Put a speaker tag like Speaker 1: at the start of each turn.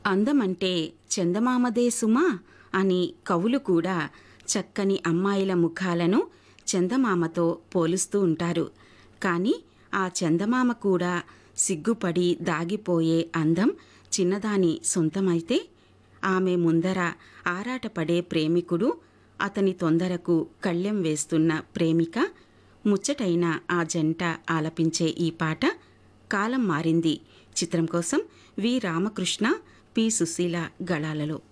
Speaker 1: అందమంటే చందమామదే సుమా అని కవులు కూడా చక్కని అమ్మాయిల ముఖాలను చందమామతో పోలుస్తూ ఉంటారు కానీ ఆ చందమామ కూడా సిగ్గుపడి దాగిపోయే అందం చిన్నదాని సొంతమైతే ఆమె ముందర ఆరాటపడే ప్రేమికుడు అతని తొందరకు కళ్ళెం వేస్తున్న ప్రేమిక ముచ్చటైన ఆ జంట ఆలపించే ఈ పాట కాలం మారింది చిత్రం కోసం వి రామకృష్ణ పి సుశీల గళాలలో